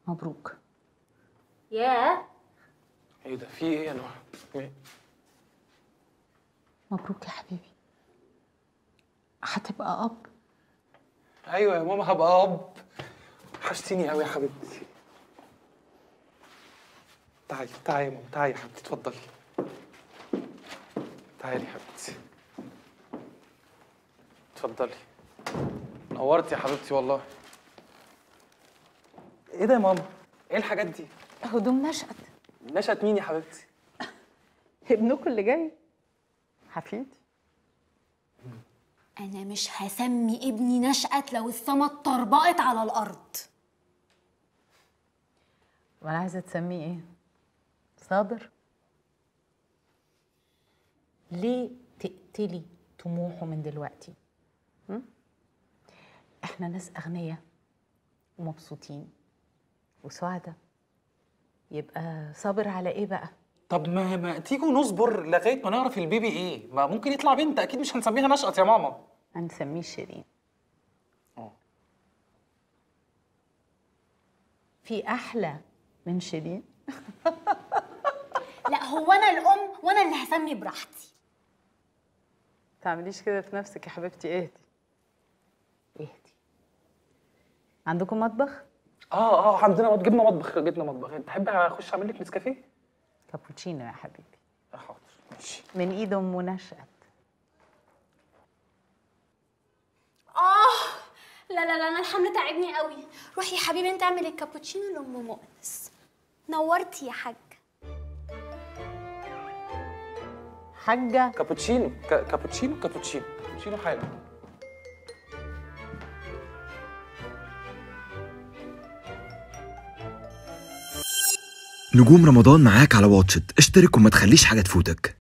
مبروك ياه ايه ده في ايه يا نوح إيه؟ مبروك يا حبيبي هتبقى اب ايوه يا ماما هبقى اب وحشتيني قوي يا حبيبتي تعالي تعالي يا ماما تعالي يا حبيبتي اتفضلي تعالي يا حبيبتي اتفضلي نورتي يا حبيبتي والله ايه ده يا ماما ايه الحاجات دي هدوم نشأت نشأت مين يا حبيبتي ابنكم اللي جاي حفيدي انا مش هسمي ابني نشأت لو السما اتطربقت على الارض وانا عايزه تسميه ايه صابر ليه تقتلي طموحه من دلوقتي م? احنا ناس اغنياء ومبسوطين وسعداء يبقى صابر على ايه بقى طب ما ما تيجوا نصبر لغايه ما نعرف البيبي ايه ما ممكن يطلع بنت اكيد مش هنسميها نشأت يا ماما هنسميه شيرين اه في احلى من شيرين لا هو انا الام وانا اللي هسمي براحتي تعمليش كده في نفسك يا حبيبتي اهدي اهدي عندكم مطبخ اه اه عندنا مط- جبنا مطبخ جبنا مطبخ تحب اخش اعمل لك نسكافيه كابوتشينو يا حبيبي آه، حاضر ماشي من ايد ام نشأت اه لا لا لا انا الحمل تعبني قوي روحي يا حبيبي انت اعمل الكابوتشينو لام مؤنس نورتي يا حاج حاجه كابوتشينو كا- كابوتشينو كابوتشينو كابوتشينو حالا نجوم رمضان معاك على واتشت اشترك وما تخليش حاجة تفوتك